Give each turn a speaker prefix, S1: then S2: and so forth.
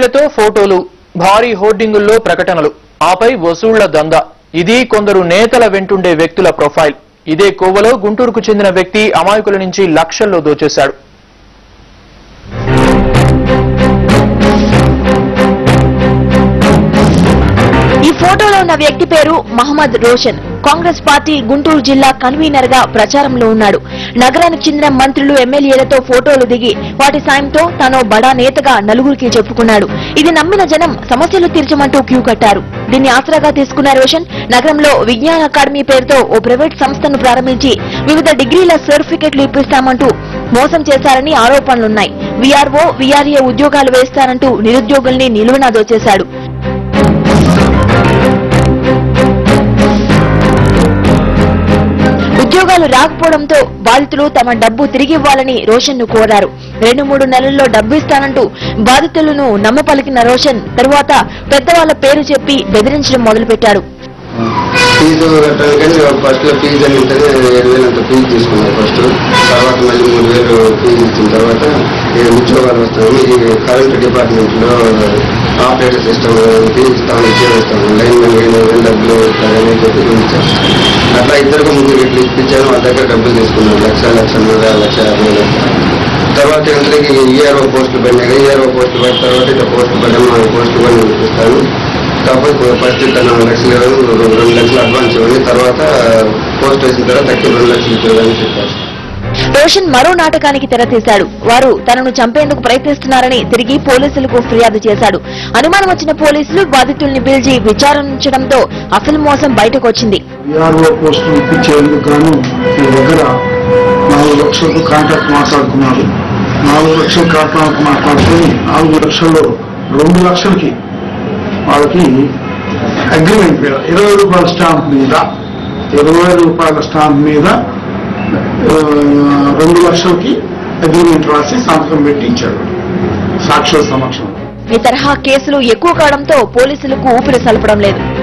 S1: ఎమ్మెల్యేలతో ఫోటోలు భారీ హోర్డింగుల్లో ప్రకటనలు ఆపై వసూళ్ల దందా ఇది కొందరు నేతల వెంటుండే వ్యక్తుల ప్రొఫైల్ ఇదే కోవలో గుంటూరుకు చెందిన వ్యక్తి అమాయకుల నుంచి లక్షల్లో దోచేశాడు
S2: ఈ ఫోటోలో ఉన్న వ్యక్తి పేరు మహమ్మద్ రోషన్ కాంగ్రెస్ పార్టీ గుంటూరు జిల్లా కన్వీనర్ గా ప్రచారంలో ఉన్నాడు నగరానికి చెందిన మంత్రులు ఎమ్మెల్యేలతో ఫోటోలు దిగి వాటి సాయంతో తాను బడా నేతగా నలుగురికి చెప్పుకున్నాడు ఇది నమ్మిన జనం సమస్యలు తీర్చమంటూ క్యూ కట్టారు దీన్ని ఆసరాగా తీసుకున్న రోషన్ నగరంలో విజ్ఞాన అకాడమీ పేరుతో ఓ ప్రైవేట్ సంస్థను ప్రారంభించి వివిధ డిగ్రీల సర్టిఫికెట్లు ఇప్పిస్తామంటూ మోసం చేశారని ఆరోపణలున్నాయి వీఆర్ఓ వీఆర్ఏ ఉద్యోగాలు వేస్తానంటూ నిరుద్యోగుల్ని నిలువునా దోచేశాడు ఉద్యోగాలు రాకపోవడంతో బాధితులు తమ డబ్బు తిరిగి ఇవ్వాలని రోషన్ ను కోరారు రెండు మూడు నెలల్లో డబ్బు ఇస్తానంటూ బాధితులను నమ్మపలికిన రోషన్ తరువాత పెద్దవాళ్ల పేరు చెప్పి బెదిరించడం మొదలుపెట్టాడు
S3: ఫీజు కట్టడానికని ఫస్ట్ లో ఫీజు అని ఉంటుంది ఏడు వేలు అంత ఫీజు తీసుకున్నారు ఫస్ట్ తర్వాత మళ్ళీ మూడు వేలు ఫీజు ఇచ్చిన తర్వాత ఈ ఉద్యోగాలు వస్తాయి ఈ కరెంట్ డిపార్ట్మెంట్ లో ఆపరేటర్ సిస్టమ్ ఫీజు ఇస్తాము ఇచ్చేస్తాము లైన్ మెన్ ఏడు వేలు డబ్బులు ఇస్తారని చెప్పి ఇచ్చారు అట్లా ఇద్దరికి ముగ్గురు ఇట్లా ఇప్పించాను వాళ్ళ దగ్గర డబ్బులు తీసుకున్నాను లక్ష లక్షన్నర లక్ష యాభై వేలు తర్వాత ఇంతలోకి ఈఆర్ఓ పోస్టులు పడినాయి ఈఆర్ఓ పోస్టులు పడిన తర్వాత ఇట్లా పోస్టులు పడ్డాము పోస్టులు పడి ఇప్పిస్తాను కాకపోతే ఫస్ట్ ఇక్కడ నాలుగు లక్షలు ఇవ్వడం రెండు లక్షలు అడ్వాన్స్ ఇవ్వండి తర్వాత పోస్ట్ వేసిన తర్వాత తక్కువ రెండు లక్షలు ఇచ్చేదని చెప్పారు
S2: రోషన్ మరో నాటకానికి తెరతీశాడు వారు తనను చంపేందుకు ప్రయత్నిస్తున్నారని తిరిగి పోలీసులకు ఫిర్యాదు చేశాడు అనుమానం వచ్చిన పోలీసులు బాధితుల్ని పిలిచి విచారించడంతో అసలు మోసం బయటకొచ్చింది
S4: విఆర్ఓ పోస్టులు ఇప్పించేందుకు గాను మీ దగ్గర నాలుగు లక్షలకు కాంట్రాక్ట్ మాట్లాడుకున్నారు నాలుగు లక్షల కాంట్రాక్ట్ మాట్లాడుకొని నాలుగు లక్షల్లో రెండు లక్షలకి వాళ్ళకి అగ్రిమెంట్ మీద ఇరవై రూపాయల స్టాంప్ మీద ఇరవై రూపాయల స్టాంప్ మీద ఆ, రెండు లక్షలకి అగ్రిమెంట్ రాసి సంతకం పెట్టి ఇచ్చాడు సాక్షుల సమక్షంలో
S2: ఈ తరహా కేసులు ఎక్కువ కావడంతో పోలీసులకు ఊపిరి సలపడం లేదు